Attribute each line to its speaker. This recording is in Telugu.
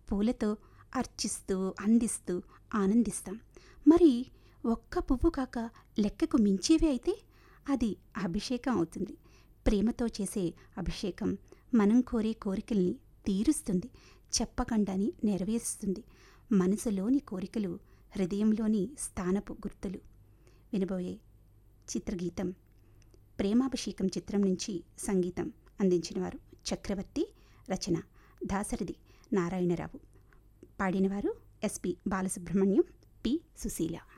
Speaker 1: పూలతో అర్చిస్తూ అందిస్తూ ఆనందిస్తాం మరి ఒక్క పువ్వు కాక లెక్కకు మించేవి అయితే అది అభిషేకం అవుతుంది ప్రేమతో చేసే అభిషేకం మనం కోరే కోరికల్ని తీరుస్తుంది చెప్పకుండాని నెరవేరుస్తుంది మనసులోని కోరికలు హృదయంలోని స్థానపు గుర్తులు వినబోయే చిత్రగీతం ప్రేమాభిషేకం చిత్రం నుంచి సంగీతం అందించినవారు చక్రవర్తి రచన దాసరిది నారాయణరావు పాడినవారు ఎస్పి బాలసుబ్రహ్మణ్యం పి సుశీల